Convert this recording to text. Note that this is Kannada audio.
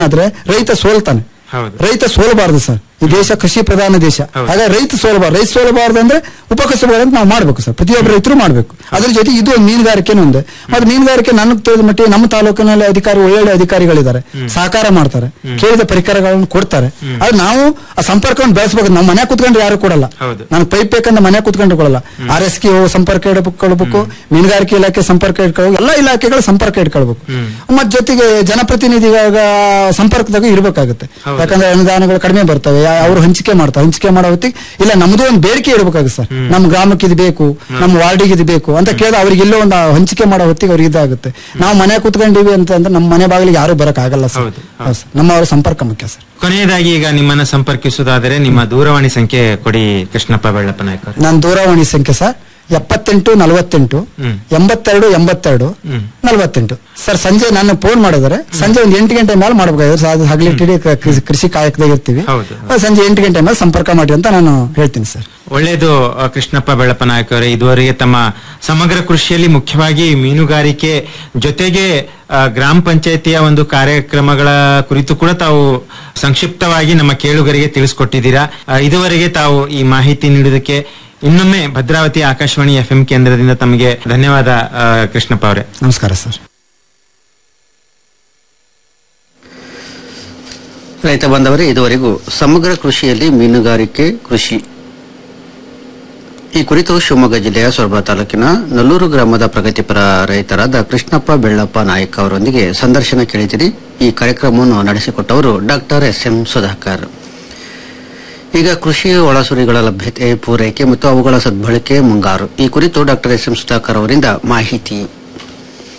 ಆದ್ರೆ ರೈತ ಸೋಲ್ತಾನೆ ಹೌದು ರೈತ ಸೋಲಬಾರದು ಸರ್ ಈ ದೇಶ ಕೃಷಿ ಪ್ರಧಾನ ದೇಶ ಹೌದು. ಹಾಗಾಗಿ ರೈತ ಸೋಲಬಾರ್ದು ರೈತ ಸೋಲಬಾರ್ದು ಅಂದ್ರೆ ಉಪಕಸಬುಗಳನ್ನು ನಾವು ಮಾಡ್ಬೇಕು ಸರ್ ಪ್ರತಿಯೊಬ್ಬ ರೈತರು ಮಾಡ್ಬೇಕು ಅದ್ರ ಜೊತೆ ಇದು ಒಂದು ಮೀನುಗಾರಿಕೆನೂ ಒಂದು ಮತ್ತೆ ಮೀನುಗಾರಿಕೆ ನನ್ನ ತಿಳಿದ ಮಟ್ಟಿಗೆ ನಮ್ಮ ತಾಲೂಕಿನಲ್ಲಿ ಅಧಿಕಾರಿ ಒಳ್ಳೊಳ್ಳೆ ಅಧಿಕಾರಿಗಳಿದ್ದಾರೆ ಸಹಕಾರ ಮಾಡ್ತಾರೆ ಕೇಳಿದ ಪರಿಕರಗಳನ್ನು ಕೊಡ್ತಾರೆ ಆದ್ರೆ ನಾವು ಆ ಸಂಪರ್ಕವನ್ನು ಬೆಳೆಸಬೇಕು ನಮ್ಮ ಮನೆ ಕುತ್ಕೊಂಡು ಯಾರು ಕೊಡಲ್ಲ ಹೌದು. ನಾನು ಪೈಪ್ ಬೇಕಂದ್ರೆ ಮನೆ ಕುತ್ಕೊಂಡು ಕೊಡಲ್ಲ ಆರ್ ಎಸ್ ಗೆ ಸಂಪರ್ಕ ಇಟ್ಕೊಳ್ಬೇಕು ಮೀನುಗಾರಿಕೆ ಇಲಾಖೆ ಸಂಪರ್ಕ ಇಟ್ಕೊಳ್ಬೇಕು ಎಲ್ಲ ಇಲಾಖೆಗಳ ಸಂಪರ್ಕ ಇಟ್ಕೊಳ್ಬೇಕು ಮತ್ ಜೊತೆಗೆ ಜನಪ್ರತಿನಿಧಿಗಳ ಸಂಪರ್ಕದಾಗ ಇರ್ಬೇಕಾಗುತ್ತೆ ಹೌದು. ಯಾಕಂದ್ರೆ ಅನುದಾನಗಳು ಕಡಿಮೆ ಬರ್ತವೆ ಯಾ- ಅವ್ರು ಹಂಚಿಕೆ ಮಾಡ್ತಾರೆ ಹಂಚಿಕೆ ಮಾಡೋ ಹೊತ್ತಿಗೆ ಇಲ್ಲ ನಮ್ದು ಒಂದು ಬೇಡಿಕೆ ಇರ್ಬೇಕಾಗುತ್ತೆ ಸರ್ ನಮ್ಮ ಗ್ರಾಮಕ್ಕೆ ಇದು ಬೇಕು ನಮ್ಮ ವಾರ್ಡಿಗೆ ಇದು ಬೇಕು ಅಂತ ಕೇಳಿದ್ರೆ ಅವ್ರಿಗೆ ಎಲ್ಲೋ ಒಂದು ಹಂಚಿಕೆ ಮಾಡೋ ಹೊತ್ತಿಗೆ ಅವ್ರಿಗೆ ಇದಾಗುತ್ತೆ ನಾವು ಮನೆ ಕುತ್ಕೊಂಡಿವಿ ಅಂತ ಅಂದ್ರೆ ನಮ್ಮ ಮನೆ ಬಾಗಿಲಿಗೆ ಯಾರು ಬರಕ್ ಆಗಲ್ಲ ಸರ್ ಹೌದು, ಹೌದು. ಹೌದು ಸರ್. ನಮ್ಮವರ ಸಂಪರ್ಕ ಮುಖ್ಯ ಸರ್ ಕೊನೆಯದಾಗಿ ಈಗ ನಿಮ್ಮನ್ನ ಸಂಪರ್ಕಿಸುವುದಾದರೆ ನಿಮ್ಮ ದೂರವಾಣಿ ಸಂಖ್ಯೆ ಕೊಡಿ ಕೃಷ್ಣಪ್ಪ ಬೆಳ್ಳಪ್ಪ ನಾಯ್ಕ ಅವರೇ. ನನ್ನ ದೂರವಾಣಿ ಸಂಖ್ಯೆ ಸರ್ ಎಪ್ಪತ್ತೆಂಟು ನಲವತ್ತೆಂಟು ಹ್ಮ್. ಎಂಬತ್ತೆರಡು ಎಂಬತ್ತೆರಡು ಹ್ಮ್. ನಲವತ್ತೆಂಟು ಸರ್ ಸಂಜೆ ನಾನು ಫೋನ್ ಮಾಡಿದರೆ ಸಂಜೆ ಒಂದು ಎಂಟು ಗಂಟೆ ಮೇಲೆ ಮಾಡ್ಬೇಕಾದ್ರೆ ಸರ್ ಅದು ಹಗಲಿಟ್ಟಿಡಿ ಕೃಷಿ- ಕೃಷಿ ಕಾಯಕದಾಗ ಇರ್ತೀವಿ ಹೌದು. ಆ, ಸಂಜೆ ಎಂಟು ಗಂಟೆ ಮೇಲೆ ಸಂಪರ್ಕ ಮಾಡಿ ಅಂತ ನಾನು ಹೇಳ್ತೀನಿ ಸರ್ ಒಳ್ಳೆಯದು ಅ, ಕೃಷ್ಣಪ್ಪ ಬೆಳ್ಳಪ್ಪ ನಾಯಕ ಅವರೇ ಇದುವರೆಗೆ ತಮ್ಮ ಸಮಗ್ರ ಕೃಷಿಯಲ್ಲಿ ಮುಖ್ಯವಾಗಿ ಮೀನುಗಾರಿಕೆ ಜೊತೆಗೆ ಅ, ಗ್ರಾಮ ಪಂಚಾಯತಿಯ ಒಂದು ಕಾರ್ಯಕ್ರಮಗಳ ಕುರಿತು ಕೂಡ ತಾವು ಸಂಕ್ಷಿಪ್ತವಾಗಿ ನಮ್ಮ ಕೇಳುಗರಿಗೆ ತಿಳಿಸ್ಕೊಟ್ಟಿದ್ದೀರಾ ಅ, ಇದುವರೆಗೆ ತಾವು ಈ ಮಾಹಿತಿ ನೀಡುವುದಕ್ಕೆ ಇನ್ನೊಮ್ಮೆ ಭದ್ರಾವತಿ ಆಕಾಶವಾಣಿ ಎಫ್ ಕೇಂದ್ರದಿಂದ ತಮಗೆ ಧನ್ಯವಾದ ಅ, ಕೃಷ್ಣಪ್ಪ ಅವರೇ ನಮಸ್ಕಾರ ಸರ್ ರೈತ ಬಾಂಧವರೇ ಇದುವರೆಗೂ ಸಮಗ್ರ ಕೃಷಿಯಲ್ಲಿ ಮೀನುಗಾರಿಕೆ ಕೃಷಿ ಈ ಕುರಿತು ಶಿವಮೊಗ್ಗ ಜಿಲ್ಲೆಯ ಸೊರಬ ತಾಲೂಕಿನ ನಲ್ಲೂರು ಗ್ರಾಮದ ಪ್ರಗತಿಪರ ರೈತರಾದ ಕೃಷ್ಣಪ್ಪ ಬೆಳ್ಳಪ್ಪ ನಾಯಕ್ ಅವರೊಂದಿಗೆ ಸಂದರ್ಶನ ಕೇಳಿದಿರಿ ಈ ಕಾರ್ಯಕ್ರಮವನ್ನು ನಡೆಸಿಕೊಟ್ಟವರು ಡಾಕ್ಟರ್ ಎಸ್ ಎಂ ಸುಧಾಕರ್ ಈಗ ಕೃಷಿ ಒಳಸುರಿಗಳ ಲಭ್ಯತೆ ಪೂರೈಕೆ ಮತ್ತು ಅವುಗಳ ಸದ್ಬಳಕೆ ಮುಂಗಾರು ಈ ಕುರಿತು ಡಾಕ್ಟರ್ ಎಸ್ ಎಂ ಸುಧಾಕರ್ ಅವರಿಂದ ಮಾಹಿತಿ